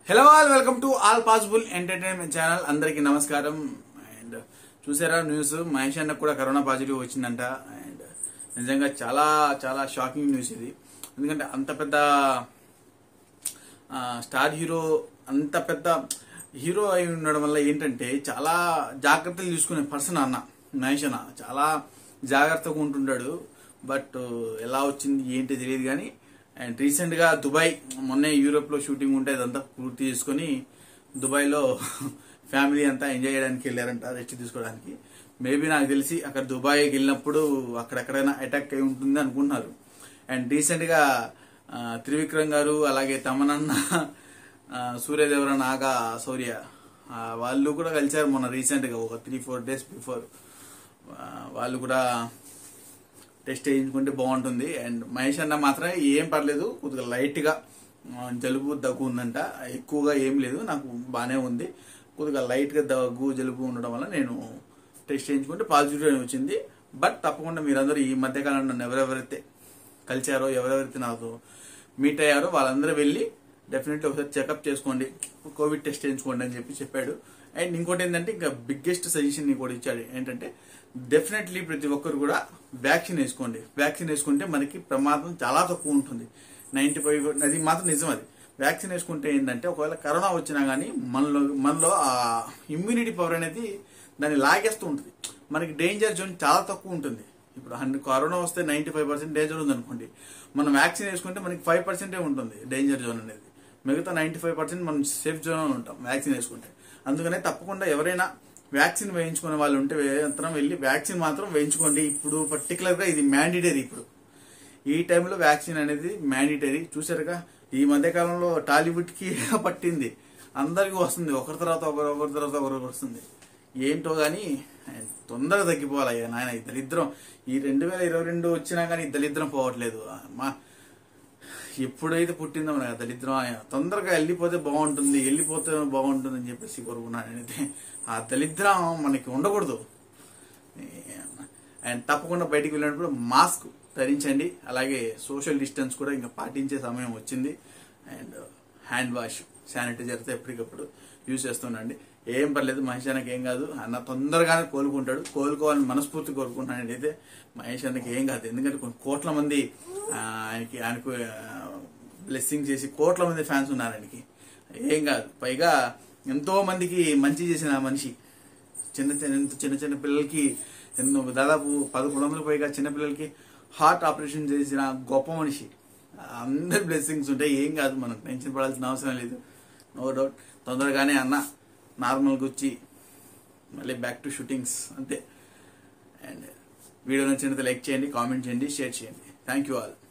hello all welcome to all possible entertainment channel అందరికీ నమస్కారం and చూసారా న్యూస్ మహేష్ అన్న కూడా కరోనా పాజిటివ్ వచ్చిందంట అండ్ నిజంగా చాలా చాలా షాకింగ్ న్యూస్ ఇది ఎందుకంటే అంత పెద్ద ఆ, స్టార్ హీరో అంత పెద్ద హీరో అయి ఉండడం వల్ల ఏంటంటే చాలా జాగ్రత్తలు తీసుకునే పర్సన్ అన్న మహేష్ అన్న చాలా జాగ్రత్తగా ఉంటుంటాడు బట్ ఎలా వచ్చింది ఏంటి తెలియదు కానీ అండ్ రీసెంట్ గా దుబాయ్ మొన్నే యూరోప్ లో షూటింగ్ ఉంటే అదంతా పూర్తి చేసుకుని దుబాయ్ లో ఫ్యామిలీ అంతా ఎంజాయ్ చేయడానికి వెళ్ళారంట రెస్ట్ తీసుకోవడానికి మేబీ నాకు తెలిసి అక్కడ దుబాయ్కి వెళ్ళినప్పుడు అక్కడెక్కడైనా అటాక్ అయి ఉంటుంది అనుకుంటున్నారు అండ్ రీసెంట్ గా ఆ, త్రివిక్రమ్ గారు అలాగే తమనన్న ఆ, సూర్యదేవర నాగా శౌర్య ఆ, వాళ్ళు కూడా కలిశారు మొన్న రీసెంట్ గా ఒక త్రీ ఫోర్ డేస్ బిఫోర్ వాళ్ళు కూడా టెస్ట్ చేయించుకుంటే బాగుంటుంది అండ్ మహేష్ అన్న మాత్రం ఏం పర్లేదు కొద్దిగా లైట్ గా ఆ, జలుబు దగ్గు ఉందంట ఎక్కువగా ఏం లేదు నాకు బాగానే ఉంది కొద్దిగా లైట్ గా దగ్గు జలుబు ఉండడం వల్ల నేను టెస్ట్ చేయించుకుంటే పాజిటివ్ వచ్చింది బట్ తప్పకుండా మీరందరూ ఈ మధ్య కాలంలో నన్ను ఎవరెవరైతే కలిశారో ఎవరెవరైతే నాకు మీట్ అయ్యారో వాళ్ళందరూ వెళ్ళి డెఫినెట్లీ ఒకసారి చెకప్ చేసుకోండి కోవిడ్ టెస్ట్ చేయించుకోండి అని చెప్పి చెప్పాడు అండ్ ఇంకోటి ఏంటంటే ఇంకా బిగ్గెస్ట్ సజెషన్ కూడా ఇచ్చాడు ఏంటంటే డెఫినెట్లీ ప్రతి ఒక్కరు కూడా వ్యాక్సిన్ వేసుకోండి వ్యాక్సిన్ వేసుకుంటే మనకి ప్రమాదం చాలా తక్కువ ఉంటుంది నైన్టీ ఫైవ్ అది మాత్రం నిజం అది వ్యాక్సిన్ వేసుకుంటే ఏంటంటే ఒకవేళ కరోనా వచ్చినా కానీ మనలో మనలో ఆ ఇమ్యూనిటీ పవర్ అనేది దాన్ని లాగేస్తూ ఉంటుంది మనకి డేంజర్ జోన్ చాలా తక్కువ ఉంటుంది ఇప్పుడు హండ్రెడ్ కరోనా వస్తే నైన్టీ ఫైవ్ పర్సెంట్ డేంజర్ ఉంది అనుకోండి మనం వ్యాక్సిన్ వేసుకుంటే మనకి ఫైవ్ పర్సెంటే ఉంటుంది డేంజర్ జోన్ అనేది మిగతా నైన్టీ ఫైవ్ పర్సెంట్ మనం సేఫ్ జోన్ ఉంటాం వ్యాక్సిన్ వేసుకుంటే అందుకనే తప్పకుండా ఎవరైనా వ్యాక్సిన్ వేయించుకునే వాళ్ళు ఉంటే మాత్రం వెళ్ళి వ్యాక్సిన్ మాత్రం వేయించుకోండి ఇప్పుడు పర్టికులర్ గా ఇది మ్యాండేటరీ ఇప్పుడు ఈ టైంలో వ్యాక్సిన్ అనేది మ్యాండేటరీ చూసారుగా ఈ మధ్య కాలంలో టాలీవుడ్ కి పట్టింది అందరికీ వస్తుంది ఒకరి తర్వాత ఒకరు ఒకరి తర్వాత ఒకరు వస్తుంది ఏంటో గానీ తొందరగా తగ్గిపోవాలి నాయన ఈ దరిద్రం ఈ రెండు వేల ఇరవై రెండు వచ్చినా కానీ ఈ దరిద్రం పోవట్లేదు మా ఎప్పుడైతే పుట్టిందో మనకు ఆ దరిద్రం ఆయన తొందరగా వెళ్ళిపోతే బాగుంటుంది వెళ్ళిపోతే బాగుంటుంది అని చెప్పేసి కోరుకున్నాను నేనైతే ఆ దరిద్రం మనకి ఉండకూడదు అండ్ తప్పకుండా బయటికి వెళ్ళినప్పుడు మాస్క్ ధరించండి అలాగే సోషల్ డిస్టెన్స్ కూడా ఇంకా పాటించే సమయం వచ్చింది అండ్ హ్యాండ్ వాష్ శానిటైజర్తో ఎప్పటికప్పుడు యూజ్ చేస్తుండండి ఏం పర్లేదు మహేష్ అన్నకి ఏం కాదు అన్న తొందరగానే కోలుకుంటాడు కోలుకోవాలని మనస్ఫూర్తి కోరుకుంటున్నాను అయితే మహేష్ అన్నకి ఏం కాదు ఎందుకంటే కొన్ని కోట్ల మంది ఆ, ఆయనకి ఆయనకు బ్లెస్సింగ్ చేసి కోట్ల మంది ఫ్యాన్స్ ఉన్నారు ఆయనకి ఏం కాదు పైగా ఎంతో మందికి మంచి చేసిన మనిషి చిన్న చిన్న చిన్న చిన్న పిల్లలకి ఎన్నో దాదాపు పదకొండు వందల పైగా చిన్న పిల్లలకి హార్ట్ ఆపరేషన్ చేసిన గొప్ప మనిషి అందరి బ్లెస్సింగ్స్ ఉంటాయి ఏం కాదు మనకు టెన్షన్ పడాల్సిన అవసరం లేదు నో డౌట్ తొందరగానే అన్న నార్మల్గా వచ్చి మళ్ళీ బ్యాక్ టు షూటింగ్స్ అంతే అండ్ వీడియో నచ్చినట్లయితే లైక్ చేయండి కామెంట్ చేయండి షేర్ చేయండి థ్యాంక్ యూ ఆల్